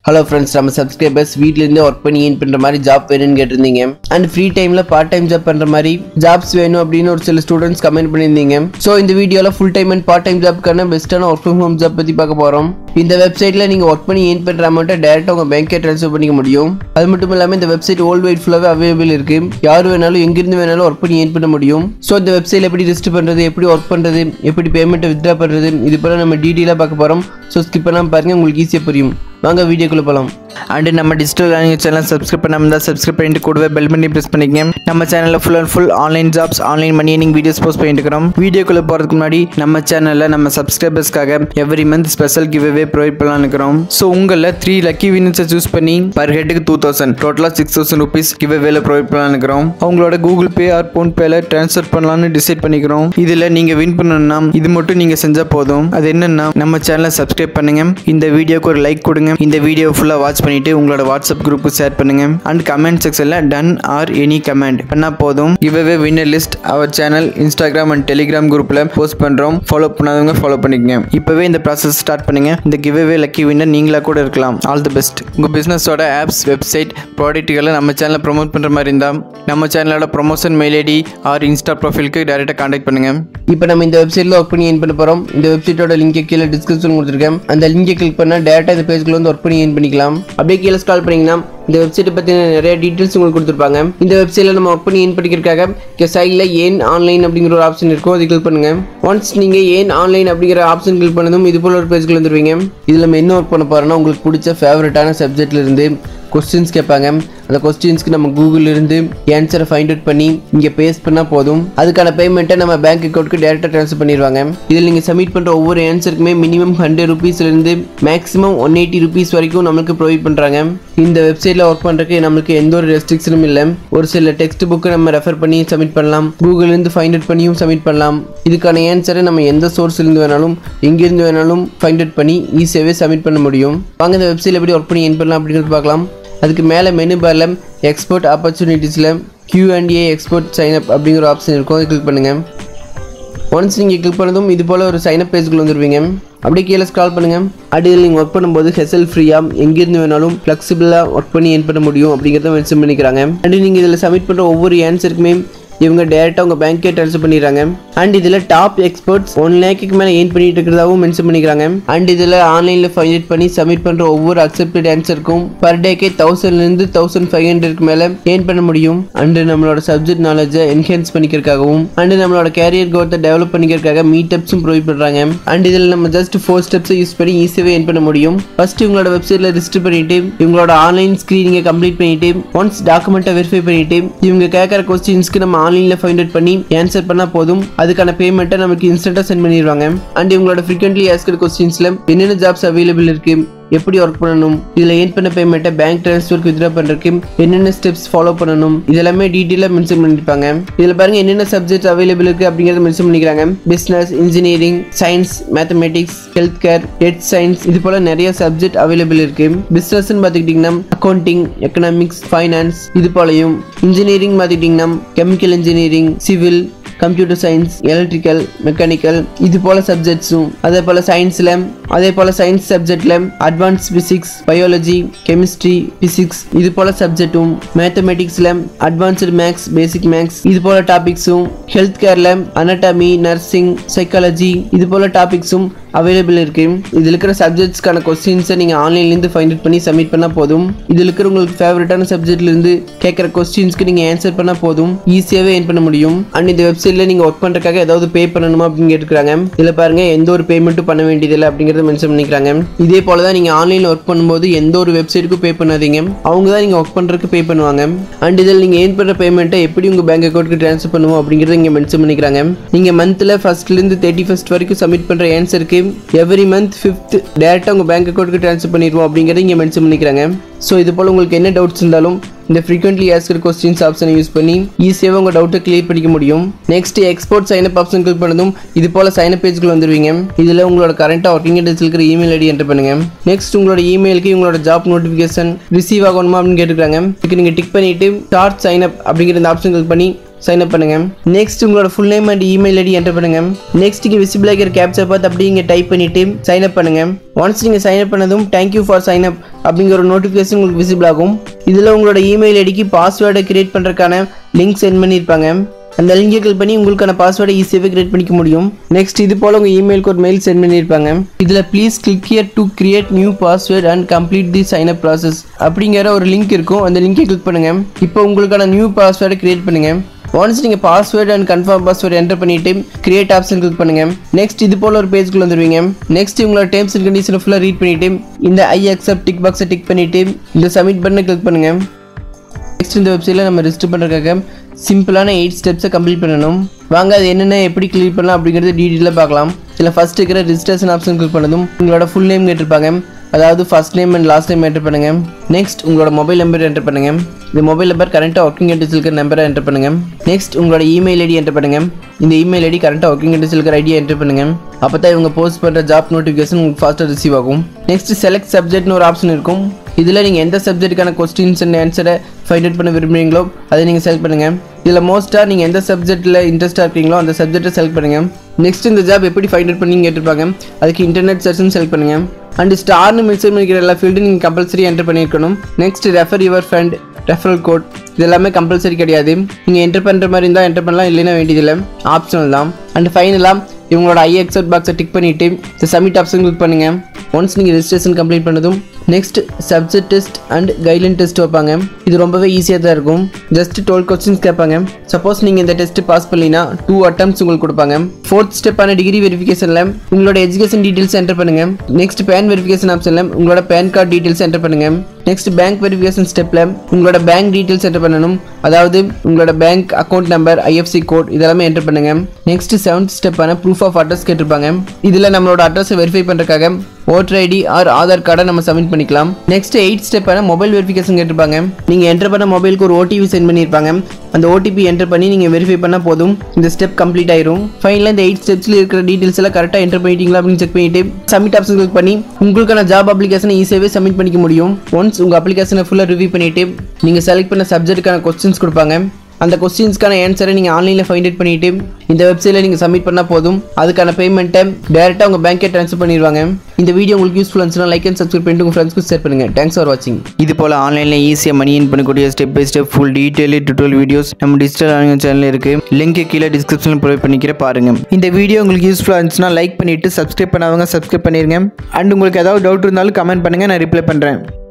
hello friends நம்ம subscribers வீட்லேருந்தே work பண்ணி ஏன் பண்ணுற மாதிரி ஜாப் வேணும்னு கேட்டிருந்தீங்க அண்ட் ஃப்ரீ டைமில் பார்ட் டைம் ஜாப் பண்ணுற மாதிரி ஜாப்ஸ் வேணும் அப்படின்னு ஒரு சில ஸ்டூடெண்ட்ஸ் கமெண்ட் பண்ணியிருந்தீங்க ஸோ இந்த வீடியோவில் full time and part time ஜாப்க்கான பெஸ்ட்டான ஒர்க் ஃப்ரம் ஹோம் ஜாப் பற்றி பார்க்க போகிறோம் இந்த வெப்சைட்டில் நீங்கள் ஒர்க் பண்ணி ஏன் பண்ணுற அமௌண்ட்டை டேரெக்டாக உங்கள் பேங்க்கே ட்ரான்ஸ்ஃபர் பண்ணிக்க முடியும் அது மட்டும் இல்லாமல் இந்த வெப்சைட் வேர்ல்டு வைட் ஃபுல்லாகவே அவைலபிள் இருக்குது யார் வேணாலும் எங்கிருந்து வேணாலும் ஒர்க் பண்ணி ஏன் பண்ண முடியும் ஸோ இந்த வெப்சைட்டில் எப்படி ரிஜிஸ்டர் பண்ணுறது எப்படி ஒர்க் பண்ணுறது எப்படி பேமெண்ட்டை வித்ட்ரா பண்ணுறது இது போல நம்ம டீட்டெயிலாக பார்க்க போகிறோம் ஸோ ஸ்கிப் பண்ணாமல் பாருங்கள் உங்களுக்கு ஈஸியாக புரியும் வாங்க வீடியோக்குள்ளே போகலாம் அண்டு நம்ம டிஜிட்டல் லேர்னிங் சேனல் சப்ஸ்கிரைப் பண்ணாமல் இருந்தால் சப்ஸ்கிரைப் பண்ணிட்டு கூடவே பெல் பண்ணி ப்ரெஸ் பண்ணிக்கங்க நம்ம சேனலில் full and full online jobs online money earning videos post பண்ணிட்டு இருக்கிறோம் வீடியோக்குள்ளே போகிறதுக்கு முன்னாடி நம்ம சேனலில் நம்ம சப்ஸ்கிரைபர்ஸ்க்காக every month special giveaway provide பண்ணலாம் இருக்கிறோம் ஸோ உங்களில் த்ரீ லக்கி வினர்ஸை சூஸ் பண்ணி பர் ஹெட்டுக்கு டூ தௌசண்ட் டோட்டலாக சிக்ஸ் தௌசண்ட் ருபீஸ் கிவ்வேல ப்ரொவைட் பண்ணலாம் இருக்கிறோம் அவங்களோட கூகுள் பே ஆர் ஃபோன் பேல ட்ரான்ஸ்ஃபர் பண்ணலாம்னு டிசைட் பண்ணிக்கிறோம் இதில் நீங்கள் வின் பண்ணணும்னா இது மட்டும் நீங்கள் செஞ்சால் போதும் அது என்னன்னா நம்ம சேனலை சப்ஸ்கிரைப் பண்ணுங்க இந்த வீடியோக்கு ஒரு லைக் கொடுங்க இந்த வீடியோ ஃபுல்லாக வாட்ச் பண்ணிட்டு உங்களோட வாட்ஸ்அப் குரூப்புக்கு ஷேர் பண்ணுங்க அண்ட் கமெண்ட் செக்ஷனில் டன் ஆர் எனி கமெண்ட் பண்ணால் போதும் இவவே winner list our channel Instagram and Telegram குரூப்பில் போஸ்ட் பண்ணுறோம் ஃபாலோ பண்ணாதவங்க ஃபாலோ பண்ணிக்கங்க இப்போவே இந்த ப்ராசஸ் ஸ்டார்ட் பண்ணுங்க இந்த கிவ்வே லக்கி வின்னர் நீங்களா கூட இருக்கலாம் ஆல் தி பெஸ்ட் உங்கள் பிஸ்னஸோட ஆப்ஸ் வெப்சைட் ப்ராடக்ட்டுகளை நம்ம சேனலில் ப்ரோமோட் பண்ணுற மாதிரி இருந்தால் நம்ம சேனலோட promotion mail ID or insta ப்ரொஃபைலுக்கு டேரெக்டாக காண்டாக்ட் பண்ணுங்கள் இப்போ நம்ம இந்த வெப்சைட்டில் ஒர்க் பண்ணி ஏன் பண்ண போகிறோம் இந்த வெப்சைட்டோட லிங்கை கீழே டிஸ்கிரிப்ஷன் கொடுத்துருக்கேன் அந்த லிங்கை கிளிக் பண்ணால் டேரெக்டாக இந்த பேஜ்க்குள்ள வந்து ஒர்க் பண்ணி ஏன் பண்ணிக்கலாம் அப்படியே கீழே ஸ்கால் பண்ணிங்கன்னா இந்த வெப்சைட்டை பற்றின நிறைய டீட்டெயில்ஸ் உங்களுக்கு கொடுத்துருப்பாங்க இந்த வெப்சைட்டில் நம்ம ஒர்க் பண்ணி ஏன் பண்ணிக்கிறதுக்காக இங்கே சைடில் ஏன் ஆன்லைன் அப்படிங்கிற ஒரு ஆப்ஷன் இருக்கும் அதை கிளிக் பண்ணுங்க ஒன்ஸ் நீங்கள் ஏன் ஆன்லைன் அப்படிங்கிற ஆப்ஷன் கிளிக் பண்ணதும் இது போல ஒரு பேஜ்க்குள்ள வந்துருவீங்க இதில் நம்ம என்ன ஒர்க் பண்ண போகிறோம்னா உங்களுக்கு பிடிச்ச ஃபேவரட்டான சப்ஜெக்ட்ல இருந்து கொஸ்டின்ஸ் கேட்பாங்க அந்த கொஸ்டின்ஸ்க்கு நம்ம கூகுளில் இருந்து ஆன்சரை ஃபைண்ட் அவுட் பண்ணி இங்கே பேஸ்ட் பண்ணால் போதும் அதுக்கான பேமெண்ட்டை நம்ம பேங்க் அக்கௌண்ட்க்கு டேரெக்டாக ட்ரான்ஸ்ஃபர் பண்ணிடுவாங்க இதில் நீங்கள் சப்மிட் பண்ணுற ஒவ்வொரு ஆன்சருக்குமே மினிமம் ஹண்ட்ரட் ருபீஸ்லேருந்து மேக்ஸிமம் ஒன் எயிட்டி ருபீஸ் வரைக்கும் நம்மளுக்கு ப்ரொவைட் பண்ணுறாங்க இந்த வெப்சைட்டில் ஒர்க் பண்ணுறதுக்கு நம்மளுக்கு எந்த ஒரு ரெஸ்ட்ரிக்ஷனும் இல்லை ஒரு சில டெக்ஸ்ட் புக்கை நம்ம ரெஃபர் பண்ணி சப்மிட் பண்ணலாம் கூகுள்லேருந்து ஃபைண்ட் அவுட் பண்ணியும் சப்மிட் பண்ணலாம் இதுக்கான ஆன்சரை நம்ம எந்த சோர்ஸ்லேருந்து வேணாலும் எங்கேருந்து வேணாலும் ஃபைண்ட் அவுட் பண்ணி ஈஸியாகவே சப்மிட் பண்ண முடியும் வாங்க இந்த வெப்சைட்டில் எப்படி ஒர்க் பண்ணி என் பண்ணலாம் அப்படிங்கிறது பார்க்கலாம் அதுக்கு மேலே மெனு பாரில் எக்ஸ்போர்ட் ஆப்பர்ச்சுனிட்டிஸில் Q&A எக்ஸ்போர்ட் சைன்அப் அப்படிங்கிற ஆப்ஷன் இருக்கும் அதை கிளிக் பண்ணுங்கள் ஒன்ஸ் நீங்கள் கிளிக் பண்ணதும் இது போல் ஒரு சைனப் பேஜ்க்குள்ள வந்துருவீங்க அப்படியே கீழே ஸ்க்ரால் பண்ணுங்கள் அடியில் நீங்கள் ஒர்க் பண்ணும்போது ஹெசல் ஃப்ரீயாக எங்கேருந்து வேணாலும் ஃப்ளெக்சிபிளாக ஒர்க் பண்ணி ஏன் பண்ண முடியும் அப்படிங்கிறத மென்ஷன் பண்ணிக்கிறாங்க அண்ட் நீங்கள் இதில் சப்மிட் பண்ணுற ஒவ்வொரு ஆன்சருக்குமே இவங்க டேரெக்டாக உங்கள் பேங்க்கே ட்ரான்ஸ்ஃபர் பண்ணிடுறாங்க அண்ட் இதில் டாப் எக்ஸ்பர்ட்ஸ் ஒன் லேக்குக்கு மேலே ஏன் பண்ணிட்டு இருக்கிறதாவும் மென்ஷன் பண்ணிக்கிறாங்க அண்ட் இதில் ஆன்லைனில் ஃபைண்ட் பண்ணி சப்மிட் பண்ணுற ஒவ்வொரு அக்செப்டட் ஆன்சருக்கும் பர் டேக்கே தௌசண்ட்லேருந்து தௌசண்ட் ஃபைவ் ஹண்ட்ரட்க்கு மேலே ஏன் பண்ண முடியும் அண்டு நம்மளோட சப்ஜெக்ட் நாலேஜை என்ஹான்ஸ் பண்ணிக்கிறதுக்காகவும் அண்டு நம்மளோட கேரியர் growth டெவலப் பண்ணிக்கிறதுக்காக மீட்டப்ஸும் ப்ரொவைட் பண்ணுறாங்க அண்ட் இதில் நம்ம ஜஸ்ட் ஃபோர் ஸ்டெப்ஸை யூஸ் பண்ணி ஈஸியாகவே ஏன் பண்ண முடியும் ஃபர்ஸ்ட் இவங்களோட வெப்சைட்டில் ரிஜிஸ்டர் பண்ணிட்டு இவங்களோட ஆன்லைன் ஸ்க்ரீனிங்கை கம்ப்ளீட் பண்ணிட்டு ஒன்ஸ் டாக்குமெண்ட்டை வெரிஃபை பண்ணிட்டு இவங்க கேட்குற கொஸ்டின்ஸ்க்கு நம்ம ஆன்லைனில் ஃபைண்ட் அவுட் பண்ணி ஆன்சர் பண்ணால் போதும் அதுக்கான பேமெண்ட்டை நமக்கு இன்ஸ்டண்ட்டாக சென்ட் பண்ணிடுவாங்க அண்ட் இவங்களோட ஃப்ரீக்வெண்ட்லி ஆஸ்கர் கொஸ்டின்ஸில் என்னென்ன ஜாப்ஸ் அவைலபிள் இருக்கு எப்படி ஒர்க் பண்ணணும் இதில் ஏன் பண்ண பேமெண்ட்டை பேங்க் ட்ரான்ஸ்ஃபருக்கு வித்ரா பண்ணுறதுக்கு என்னென்ன ஸ்டெப்ஸ் ஃபாலோ பண்ணணும் இதெல்லாமே டீட்டெயிலாக மென்ஷன் பண்ணியிருப்பாங்க இதில் பாருங்க என்னென்ன சப்ஜெக்ட் அவைலபிள் இருக்குது அப்படிங்கிறத மென்ஷன் பண்ணிக்கிறாங்க business engineering science mathematics health care head science இது போல நிறைய சப்ஜெக்ட் அவைலபிள் இருக்கு பிஸ்னஸ்ன்னு பார்த்துக்கிட்டிங்கன்னா அக்கௌண்டிங் எக்கனாமிக்ஸ் ஃபைனான்ஸ் இது போலையும் இன்ஜினியரிங் பார்த்துக்கிட்டிங்கன்னா chemical engineering civil computer science electrical mechanical இது போல சப்ஜெக்ட்ஸும் அதே போல சயின்ஸில் அதே போல சயின்ஸ் சப்ஜெக்டில் advance physics biology chemistry physics இது போல சப்ஜெக்ட்டும் மேத்தமெட்டிக்ஸில் அட்வான்ஸ்டு மேக்ஸ் பேசிக் மேக்ஸ் இது போல டாபிக்ஸும் ஹெல்த் கேரில் அனட்டாமி நர்சிங் சைக்காலஜி இது போல டாபிக்ஸும் அவைலபிள் இருக்கு இதில் இருக்கிற சப்ஜெக்ட்ஸ்க்கான கொஸ்டின்ஸை நீங்கள் ஆன்லைன்லேருந்து ஃபைண்ட் அவுட் பண்ணி சப்மிட் பண்ணால் போதும் இதில் இருக்கிற உங்களுக்கு ஃபேவரட்டான சப்ஜெக்ட்லேருந்து கேட்குற கொஸ்டின்ஸ்க்கு நீங்கள் ஆன்சர் பண்ணால் போதும் ஈஸியாகவே ஏன் பண்ண முடியும் அண்ட் இந்த வெப்சைட்டில் நீங்கள் ஒர்க் பண்ணுறதுக்காக ஏதாவது பே பண்ணணுமா அப்படின்னு கேட்டுக்கிறாங்க இதில் பாருங்கள் எந்த ஒரு பேமெண்ட்டும் பண்ண வேண்டியதில்லை அப்படிங்கிறத மென்ஷன் பண்ணிக்கிறாங்க இதே போல தான் நீங்கள் ஆன்லைனில் ஒர்க் பண்ணும்போது எந்த ஒரு வெப்சைட்டுக்கும் பே பண்ணாதீங்க அவங்க தான் நீங்கள் ஒர்க் பண்ணுறதுக்கு பே பண்ணுவாங்க அண்ட் இதில் நீங்கள் ஏன் பண்ணுற பேமெண்ட்டை எப்படி உங்கள் பேங்க் அக்கௌண்ட்டுக்கு ட்ரான்ஸ்ஃபர் பண்ணுவோம் அப்படிங்கிறத இங்கே மென்ஷன் பண்ணிக்கிறாங்க நீங்கள் மந்தில் ஃபர்ஸ்ட்லேருந்து தேர்ட்டி ஃபஸ்ட் வரைக்கும் சப்மிட் பண்ணுற ஆன்சருக்கு எவ்ரி மந்த் ஃபிஃப்த் டேரெக்டாக உங்கள் பேங்க் அக்கௌண்ட்டுக்கு ட்ரான்ஸ்ஃபர் பண்ணிடுவோம் அப்படிங்கிறத இங்கே மென்ஷன் பண்ணிக்கிறாங்க ஸோ இது போல் உங்களுக்கு என்ன டவுட்ஸ் இருந்தாலும் இந்த ஃப்ரீக்வெண்ட்லி ஆஸ்கர் கொஸ்டின்ஸ் ஆப்ஷனை யூஸ் பண்ணி ஈஸியாக உங்கள் டவுட்டை கிளியர் பண்ணிக்க முடியும் next export sign up option click பண்ணதும் இது போல் சைனப் பேஜ்க்குள்ள வந்துருவீங்க இதில் உங்களோட கரண்ட்டாக ஒர்க்கிங் அட்ரஸ் இருக்கிற இமெயில் ஐடி என்டர் பண்ணுங்க நெக்ஸ்ட் உங்களோட இமெயிலுக்கு உங்களோட ஜாப் நோட்டிஃபிகேஷன் ரிசீவ் ஆகணுமா அப்படின்னு கேட்டுக்கிறாங்க இதுக்கு நீங்கள் டிக் பண்ணிட்டு ஸ்டார்ட் சைனப் அப்படிங்கிற இந்த ஆப்ஷன் கிளிக் பண்ணி சைன் அப் பண்ணுங்க நெக்ஸ்ட் உங்களோட full name and email ID enter பண்ணுங்க நெக்ஸ்ட் இங்கே விசிபிள் ஆகிற கேப்சர் பார்த்து அப்படியே இங்கே டைப் பண்ணிட்டு சைன் அப் பண்ணுங்க ஒன்ஸ் நீங்கள் சைன் அப் பண்ணதும் தேங்க்யூ ஃபார் சைன் அப் அப்படிங்கிற ஒரு நோட்டிஃபிகேஷன் உங்களுக்கு விசிபிள் ஆகும் இதில் உங்களோட இமெயில் ஐடிக்கு பாஸ்வேர்டை கிரியேட் பண்ணுறதுக்கான லிங்க் சென்ட் பண்ணியிருப்பாங்க அந்த லிங்கை கிளிக் பண்ணி உங்களுக்கான பாஸ்வேர்டை ஈஸியாகவே கிரியேட் பண்ணிக்க முடியும் நெக்ஸ்ட் இது போல் உங்கள் இமெயிலுக்கு ஒரு மெயில் சென்ட் பண்ணியிருப்பாங்க இதில் please click here to create new password and complete the sign up process அப்படிங்கிற ஒரு லிங்க் இருக்கும் அந்த லிங்கை கிளிக் பண்ணுங்க இப்போ உங்களுக்கான நியூ பாஸ்வேர்டை கிரியேட் பண்ணுங்க ஒன்ஸ் நீங்கள் password and confirm password enter பண்ணிட்டு கிரியேட் ஆப்ஷன் கிளிக் பண்ணுங்க நெக்ஸ்ட் இது போல ஒரு பேஜ்க்குள்ள வந்துருவீங்க நெக்ஸ்ட் உங்களோட டேர்ம்ஸ் அண்ட் கண்டிஷன் ஃபுல்லாக ரீட் பண்ணிட்டு இந்த ஐ அக்செப்ட் டிக் பாக்ஸை டிக் பண்ணிட்டு இந்த சப்மிட் பட்டனை கிளிக் பண்ணுங்க நெக்ஸ்ட் இந்த வெப்சைட்டில் நம்ம ரெஜிஸ்டர் பண்ணுறதுக்காக சிம்பிளான எயிட் ஸ்டெப்ஸை கம்ப்ளீட் பண்ணணும் வாங்க அது என்னென்ன எப்படி கிளிக் பண்ணலாம் அப்படிங்கிறது டீட்டெயிலாக பார்க்கலாம் இதில் ஃபஸ்ட் இருக்கிற ரெஜிஸ்ட்ரேஷன் ஆப்ஷன் கிளிக் பண்ணதும் உங்களோட ஃபுல் நேம் கேட்டிருப்பாங்க அதாவது first name and last name enter பண்ணுங்க நெக்ஸ்ட் உங்களோட மொபைல் நம்பர் என்டர் பண்ணுங்க இந்த மொபைல் நம்பர் கரண்ட்டாக ஒர்க்கிங் அட்ரஸ் இருக்கிற நம்பரை என்டர் பண்ணுங்க நெக்ஸ்ட் உங்களோட இமெயில் ஐடி என்டர் பண்ணுங்க இந்த இமெயில் ஐடி கரண்ட்டாக ஒர்க்கிங் அட்ரஸ் இருக்கிற ஐடியா என்டர் பண்ணுங்க அப்போ தான் இவங்க போஸ்ட் பண்ணுற ஜாப் நோட்டிஃபிகேஷன் உங்களுக்கு ஃபாஸ்ட்டாக ரிசீவ் ஆகும் நெக்ஸ்ட் செலக்ட் சப்ஜெக்ட்னு ஒரு ஆப்ஷன் இருக்கும் இதில் நீங்கள் எந்த சப்ஜெக்ட்டுக்கான கொஸ்டின்ஸ் அண்ட் ஆன்சரை ஃபைண்ட் அவுட் பண்ண விரும்புறீங்களோ அதை நீங்கள் செலக்ட் பண்ணுங்கள் இதில் மோஸ்ட்டாக நீங்கள் எந்த சப்ஜெக்ட்டில் இன்ட்ரெஸ்ட்டாக இருக்கீங்களோ அந்த சப்ஜெக்ட்டை செலக்ட் பண்ணுங்கள் நெக்ஸ்ட் இந்த ஜாப் எப்படி ஃபைண்ட் அவுட் பண்ணி கேட்டிருப்பாங்க அதுக்கு இன்டர்நெட் செஷன் செலக்ட் பண்ணுங்கள் அண்ட் ஸ்டார்னு மென்ஷன் பண்ணிக்கிற எல்லா ஃபீல்டும் நீங்கள் கம்பல்சரி என்டர் பண்ணியிருக்கணும் next refer your friend referral code இது எல்லாமே கம்பல்சரி கிடையாது நீங்கள் என்டர் பண்ணுற மாதிரி இருந்தால் என்டர் பண்ணலாம் இல்லைன்னா வேண்டியதில்லை ஆப்ஷனல் தான் அண்ட் ஃபைனலாக இவங்களோட ஐ எக்ஸட் பாக்ஸை டிக் பண்ணிவிட்டு இந்த சப்மிட் ஆப்ஷன் கிளிக் பண்ணுங்கள் ஒன்ஸ் நீங்கள் ரெஜிஸ்ட்ரேஷன் கம்ப்ளீட் பண்ணதும் next subject test and guideline test வைப்பாங்க இது ரொம்பவே ஈஸியாக தான் இருக்கும் ஜஸ்ட் டுவெல் கொஸ்டின்ஸ் கேட்பாங்க சப்போஸ் நீங்கள் இந்த டெஸ்ட் பாஸ் பண்ணீங்கன்னா டூ அட்டம்ஸ் உங்களுக்கு கொடுப்பாங்க ஃபோர்த் ஸ்டெப்பான டிகிரி வெரிஃபிகேஷனில் உங்களோட எஜுகேஷன் டீட்டெயில்ஸ் என்டர் பண்ணுங்க நெக்ஸ்ட் பேன் வெரிஃபிகேஷன் ஆப்ஷனில் உங்களோட பேன் கார்டு டீட்டெயில்ஸ் என்டர் பண்ணுங்க நெக்ஸ்ட் பேங்க் வெரிஃபிகேஷன் ஸ்டெப்பில் உங்களோட பேங்க் டீட்டெயில்ஸ் என்டர் பண்ணணும் அதாவது உங்களோட bank account number IFSC code இதெல்லாமே என்டர் பண்ணுங்க நெக்ஸ்ட் செவன்த் ஸ்டெப்பான ப்ரூஃப் ஆஃப் அட்ரஸ் கேட்டிருப்பாங்க இதில் நம்மளோட அட்ரஸை வெரிஃபை பண்ணுறதுக்காக ஓட்டர் ஐடி ஆர் ஆதார் கார்டை நம்ம சப்மிட் பண்ணிக்கலாம் நெக்ஸ்ட் எயிட் ஸ்டெப்பான மொபைல் வெரிஃபிகேஷன் கேட்டிருப்பாங்க நீங்கள் என்டர் பண்ண மொபைலுக்கு ஒரு ஓடிபி சென்ட் பண்ணியிருப்பாங்க அந்த ஓடிபி என்டர் பண்ணி நீங்கள் வெரிஃபை பண்ணால் போதும் இந்த ஸ்டெப் கம்ப்ளீட் ஆயிரும் ஃபைனலாக இந்த எயிட் ஸ்டெப்ஸில் இருக்கிற டீட்டெயில்ஸ் எல்லாம் கரெக்டாக என்டர் பண்ணிட்டீங்களா அப்படின்னு செக் பண்ணிட்டு சப்மிட் ஆப்ஷன் கிளிக் பண்ணி உங்களுக்கான ஜாப் அப்ளிகேஷனை ஈஸியாகவே சப்மிட் பண்ணிக்க முடியும் ஒன்ஸ் உங்கள் அப்ளிகேஷனை ஃபுல்லாக ரிவ்யூ பண்ணிட்டு நீங்கள் செலக்ட் பண்ண சப்ஜெக்ட்டுக்கான கொஸ்டின்ஸ் கொடுப்பாங்க அந்த கொஸ்டின்ஸ்க்கான ஆன்சரை நீங்கள் ஆன்லைனில் ஃபைண்ட் அவுட் பண்ணிட்டு இந்த வெப்சைட்டில் நீங்கள் சப்மிட் பண்ணால் போதும் அதுக்கான பேமெண்ட்டை டேரெக்டாக உங்கள் பேங்க்கே ட்ரான்ஸ்ஃபர் பண்ணிடுவாங்க இந்த வீடியோ உங்களுக்கு யூஸ்ஃபுல் இருந்துச்சுன்னா லைக் அண்ட் சப்ஸ்கிரைப் பண்ணிட்டு உங்கள் ஃப்ரெண்ட்ஸ்க்கு ஷேர் பண்ணுங்கள் தேங்க்ஸ் ஃபார் வாட்சிங் இது போல் ஆன்லைனில் ஈஸியாக மணி இன் பண்ணக்கூடிய step by step full detail tutorial videos நம்ம டிஜிட்டல் ஆன்லைன் சேனலில் இருக்குது லிங்க் கீழே டிஸ்கிரிப்ஷனில் ப்ரொவைட் பண்ணிக்கிற பாருங்கள் இந்த வீடியோ உங்களுக்கு யூஸ்ஃபுல்லாக இருந்துச்சுன்னா லைக் பண்ணிவிட்டு சப்ஸ்கிரைப் பண்ணாதவங்க சப்ஸ்கிரைப் பண்ணிடுங்க அண்ட் உங்களுக்கு ஏதாவது டவுட் இருந்தாலும் கமெண்ட் பண்ணுங்கள் நான் ரிப்ளை பண்ணுறேன்